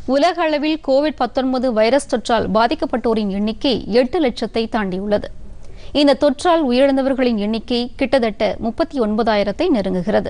உலக அளவில் Covid 19 virus தொற்றால் பாதிக்கப்பட்டோரின் எண்ணிக்கை எட்டு லட்சத்தை தாண்டியுள்ளது இந்த தொற்றால் உயிரிழந்தவர்களின் எண்ணிக்கை கிட்டத்தட்ட முப்பத்தி ஒன்பதாயிரத்தை நெருங்குகிறது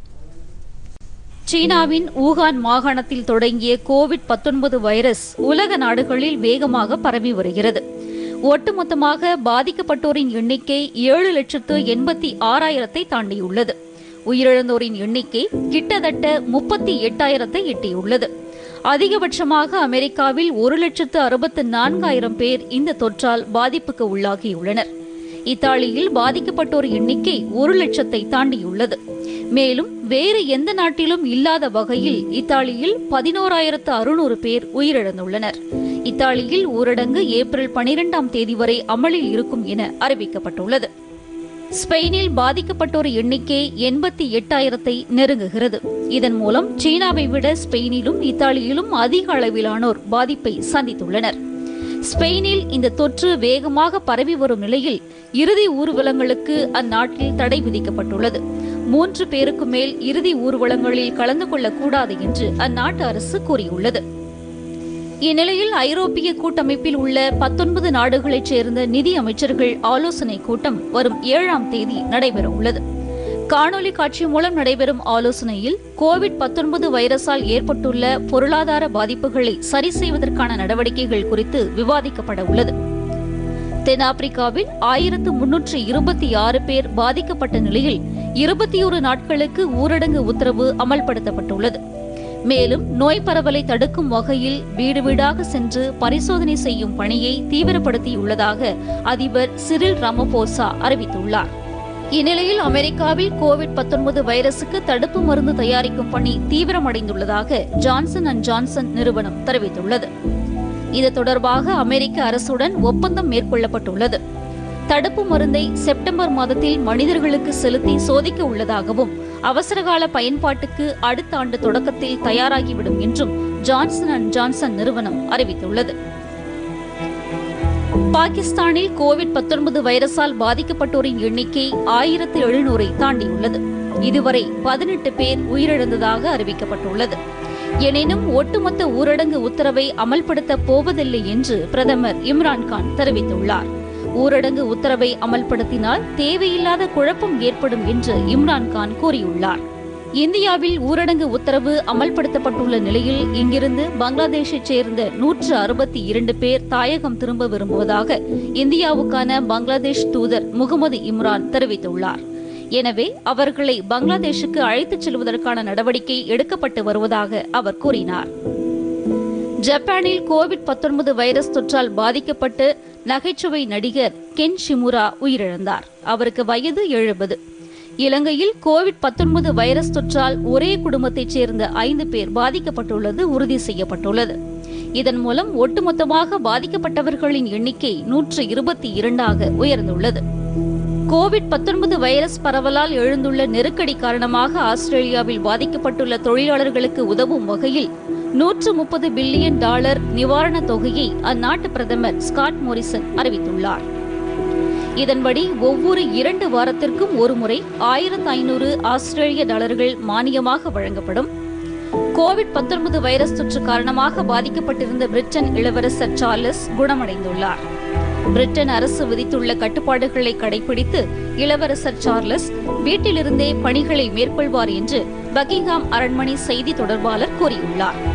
சீனாவின் ஊகான் மாகாணத்தில் தொடங்கிய கோவிட் 19 வைரஸ் உலக நாடுகளில் வேகமாக பரவி வருகிறது ஒட்டுமொத்தமாக பாதிக்கப்பட்டோரின் எண்ணிக்கை ஏழு லட்சத்து எண்பத்தி ஆறாயிரத்தை தாண்டியுள்ளது உயிரிழந்தோரின் எண்ணிக்கை கிட்டத்தட்ட முப்பத்தி எட்டாயிரத்தை எட்டியுள்ளது அதிகபட்சமாக அமெரிக்காவில் ஒரு லட்சத்து அறுபத்து நான்காயிரம் பேர் இந்த தொற்றால் பாதிப்புக்கு உள்ளாகியுள்ளனர் இத்தாலியில் பாதிக்கப்பட்டோர் எண்ணிக்கை ஒரு லட்சத்தை தாண்டியுள்ளது மேலும் வேறு எந்த நாட்டிலும் இல்லாத வகையில் இத்தாலியில் பதினோராயிரத்து அறுநூறு பேர் உயிரிழந்துள்ளனர் இத்தாலியில் ஊரடங்கு ஏப்ரல் பனிரெண்டாம் தேதி வரை அமலில் இருக்கும் என அறிவிக்கப்பட்டுள்ளது ஸ்பெயினில் பாதிக்கப்பட்டோர் எண்ணிக்கை எண்பத்தி எட்டாயிரத்தை நெருங்குகிறது இதன் மூலம் சீனாவை விட ஸ்பெயினிலும் இத்தாலியிலும் அதிக அளவிலானோர் பாதிப்பை சந்தித்துள்ளனர் ஸ்பெயினில் இந்த தொற்று வேகமாக பரவி வரும் நிலையில் இறுதி ஊர்வலங்களுக்கு அந்நாட்டில் தடை விதிக்கப்பட்டுள்ளது மூன்று பேருக்கு மேல் இறுதி ஊர்வலங்களில் கலந்து கொள்ளக்கூடாது என்று அந்நாட்டு அரசு கூறியுள்ளது இந்நிலையில் ஐரோப்பிய கூட்டமைப்பில் உள்ள பத்தொன்பது நாடுகளைச் சேர்ந்த நிதி அமைச்சர்கள் ஆலோசனை கூட்டம் வரும் ஏழாம் தேதி நடைபெறவுள்ளது காணொலி காட்சி மூலம் நடைபெறும் ஆலோசனையில் கோவிட் 19 வைரஸால் ஏற்பட்டுள்ள பொருளாதார பாதிப்புகளை சரி செய்வதற்கான நடவடிக்கைகள் குறித்து விவாதிக்கப்பட உள்ளது தென்னாப்பிரிக்காவில் ஆயிரத்து முன்னூற்று இருபத்தி ஆறு பேர் பாதிக்கப்பட்ட நிலையில் இருபத்தி ஒரு நாட்களுக்கு ஊரடங்கு உத்தரவு அமல்படுத்தப்பட்டுள்ளது மேலும் நோய் பரவலை தடுக்கும் வகையில் வீடு வீடாக சென்று பரிசோதனை செய்யும் பணியை தீவிரப்படுத்தியுள்ளதாக அதிபர் சிரில் ராமபோசா அறிவித்துள்ளார் இந்நிலையில் அமெரிக்காவில் கோவிட் 19 வைரசுக்கு தடுப்பு மருந்து தயாரிக்கும் பணி தீவிரமடைந்துள்ளதாக ஜான்சன் அண்ட் ஜான்சன் நிறுவனம் தெரிவித்துள்ளது இது தொடர்பாக அமெரிக்க அரசுடன் ஒப்பந்தம் மேற்கொள்ளப்பட்டுள்ளது தடுப்பு மருந்தை செப்டம்பர் மாதத்தில் மனிதர்களுக்கு செலுத்தி சோதிக்க உள்ளதாகவும் அவசரகால பயன்பாட்டுக்கு அடுத்த ஆண்டு தொடக்கத்தில் தயாராகிவிடும் என்றும் ஜான்சன் அண்ட் ஜான்சன் நிறுவனம் அறிவித்துள்ளது பாகிஸ்தானில் கோவிட் 19 வைரஸால் பாதிக்கப்பட்டோரின் எண்ணிக்கை ஆயிரத்து எழுநூறை தாண்டியுள்ளது இதுவரை பதினெட்டு பேர் உயிரிழந்ததாக அறிவிக்கப்பட்டுள்ளது எனினும் ஒட்டுமொத்த ஊரடங்கு உத்தரவை அமல்படுத்த போவதில்லை என்று பிரதமர் இம்ரான்கான் தெரிவித்துள்ளார் ஊரடங்கு உத்தரவை அமல்படுத்தினால் தேவையில்லாத குழப்பம் ஏற்படும் என்று இம்ரான்கான் கூறியுள்ளார் இந்தியாவில் ஊரடங்கு உத்தரவு அமல்படுத்தப்பட்டுள்ள நிலையில் இங்கிருந்து பங்களாதேஷைச் சேர்ந்த நூற்று அறுபத்தி இரண்டு பேர் தாயகம் திரும்ப விரும்புவதாக இந்தியாவுக்கான பங்களாதேஷ் தூதர் முகமது இம்ரான் தெரிவித்துள்ளார் எனவே அவர்களை பங்களாதேஷுக்கு அழைத்துச் செல்வதற்கான நடவடிக்கை எடுக்கப்பட்டு வருவதாக அவர் கூறினார் ஜப்பானில் கோவிட் 19 வைரஸ் தொற்றால் பாதிக்கப்பட்டு நகைச்சுவை நடிகர் கென் ஷிமுரா உயிரிழந்தார் அவருக்கு வயது எழுபது இலங்கையில் கோவிட் 19 வைரஸ் தொற்றால் ஒரே குடும்பத்தைச் சேர்ந்த ஐந்து பேர் பாதிக்கப்பட்டுள்ளது உறுதி செய்யப்பட்டுள்ளது இதன் மூலம் ஒட்டுமொத்தமாக பாதிக்கப்பட்டவர்களின் எண்ணிக்கை நூற்று இருபத்தி இரண்டாக உயர்ந்துள்ளது கோவிட் 19 வைரஸ் பரவலால் எழுந்துள்ள நெருக்கடி காரணமாக ஆஸ்திரேலியாவில் பாதிக்கப்பட்டுள்ள தொழிலாளர்களுக்கு உதவும் வகையில் நூற்று முப்பது பில்லியன் டாலர் நிவாரணத் தொகையை அந்நாட்டு பிரதமர் ஸ்காட் மோரிசன் அறிவித்துள்ளார் இதன்படி ஒவ்வொரு இரண்டு வாரத்திற்கும் ஒருமுறை ஆயிரத்து ஐநூறு ஆஸ்திரேலிய டாலர்கள் மானியமாக வழங்கப்படும் கோவிட் 19 வைரஸ் தொற்று காரணமாக பாதிக்கப்பட்டிருந்த பிரிட்டன் இளவரசர் சார்லஸ் குணமடைந்துள்ளார் பிரிட்டன் அரசு விதித்துள்ள கட்டுப்பாடுகளை கடைபிடித்து இளவரசர் சார்லஸ் வீட்டிலிருந்தே பணிகளை மேற்கொள்வார் என்று பக்கிங்ஹாம் அரண்மனை செய்தி தொடர்பாளர் கூறியுள்ளார்